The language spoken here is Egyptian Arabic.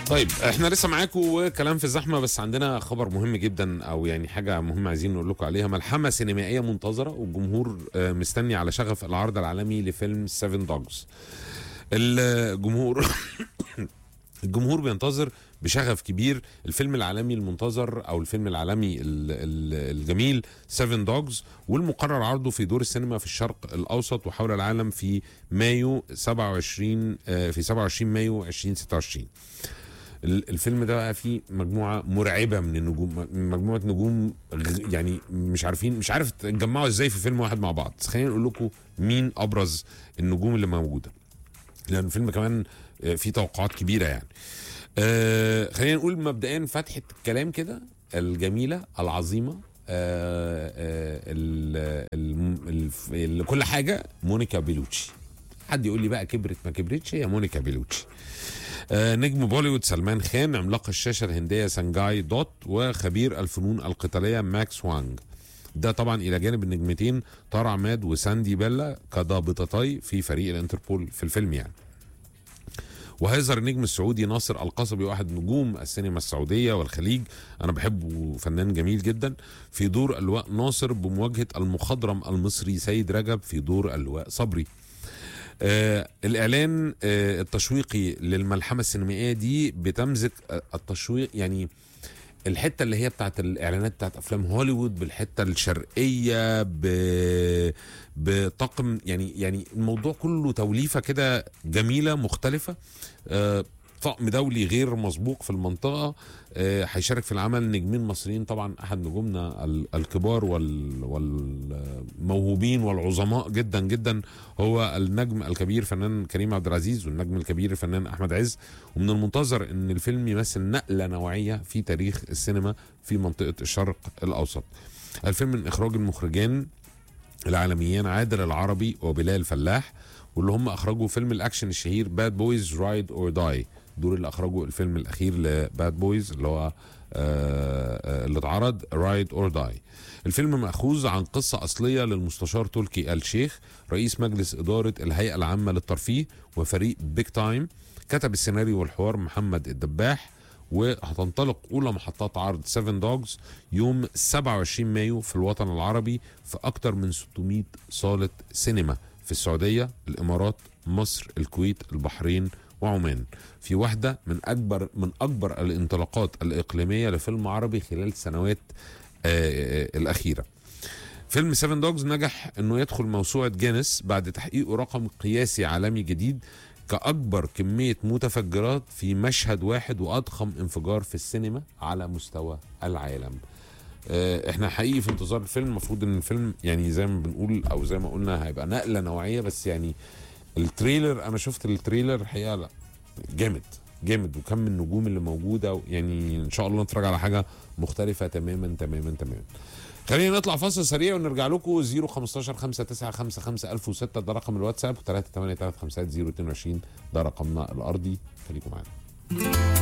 طيب احنا لسه معاكم وكلام في الزحمه بس عندنا خبر مهم جدا او يعني حاجه مهمه عايزين نقول لكم عليها ملحمه سينمائيه منتظره والجمهور آه، مستني على شغف العرض العالمي لفيلم 7 دوجز الجمهور الجمهور بينتظر بشغف كبير الفيلم العالمي المنتظر او الفيلم العالمي ال- ال- الجميل 7 دوجز والمقرر عرضه في دور السينما في الشرق الاوسط وحول العالم في مايو 27 آه، في 27 مايو 2026 ال- الفيلم ده بقى فيه مجموعه مرعبه من النجوم مجموعه نجوم غ- يعني مش عارفين مش عارف تجمعوا ازاي في فيلم واحد مع بعض بس خلينا نقول لكم مين ابرز النجوم اللي موجوده لان الفيلم كمان آه، فيه توقعات كبيره يعني آه خلينا نقول مبدئيا فتحه الكلام كده الجميله العظيمه آه آه ال- ال- الف- ال- كل حاجه مونيكا بيلوتشي حد يقول لي بقى كبرت ما كبرتش هي مونيكا بيلوتشي آه نجم بوليوود سلمان خان عملاق الشاشه الهنديه سانجاي دوت وخبير الفنون القتاليه ماكس وانج ده طبعا الى جانب النجمتين طارق عماد وساندي بيلا كضابطتي في فريق الانتربول في الفيلم يعني وهيظهر النجم السعودي ناصر القصبي واحد نجوم السينما السعوديه والخليج انا بحبه فنان جميل جدا في دور اللواء ناصر بمواجهه المخضرم المصري سيد رجب في دور اللواء صبري آه الاعلان آه التشويقي للملحمه السينمائيه دي بتمزج آه، التشويق يعني الحته اللي هي بتاعت الاعلانات بتاعت افلام هوليوود بالحته الشرقيه ب بطاقم يعني يعني الموضوع كله توليفه كده جميله مختلفه آه، طقم دولي غير مسبوق في المنطقه آه، هيشارك في العمل نجمين مصريين طبعا احد نجومنا ال- الكبار وال- والموهوبين والعظماء جدا جدا هو النجم الكبير فنان كريم عبد العزيز والنجم الكبير الفنان احمد عز ومن المنتظر ان الفيلم يمثل نقله نوعيه في تاريخ السينما في منطقه الشرق الاوسط الفيلم من اخراج المخرجين العالميين عادل العربي وبلال فلاح واللي هم اخرجوا فيلم الاكشن الشهير باد بويز رايد اور داي دول اللي اخرجوا الفيلم الاخير لباد بويز اللي هو آه، آه، اللي اتعرض رايد اور داي الفيلم مأخوذ عن قصة أصلية للمستشار تركي آل شيخ رئيس مجلس إدارة الهيئة العامة للترفيه وفريق بيك تايم كتب السيناريو والحوار محمد الدباح وهتنطلق اولى محطات عرض 7 دوجز يوم 27 مايو في الوطن العربي في اكتر من 600 صاله سينما في السعوديه الامارات مصر الكويت البحرين وعمان في واحده من اكبر من اكبر الانطلاقات الاقليميه لفيلم عربي خلال السنوات آه، آه، الاخيره فيلم 7 دوجز نجح انه يدخل موسوعه جينيس بعد تحقيقه رقم قياسي عالمي جديد كأكبر كمية متفجرات في مشهد واحد وأضخم انفجار في السينما على مستوى العالم آه، احنا حقيقي في انتظار الفيلم المفروض ان الفيلم يعني زي ما بنقول او زي ما قلنا هيبقى نقلة نوعية بس يعني التريلر انا شفت التريلر الحقيقة لا جامد جامد وكم النجوم اللي موجودة يعني ان شاء الله نتفرج على حاجة مختلفة تماما تماما تماما خلينا نطلع فاصل سريع ونرجع لكم 015 5955 1006 ده رقم الواتساب 383 022 ده رقمنا الارضي خليكم معانا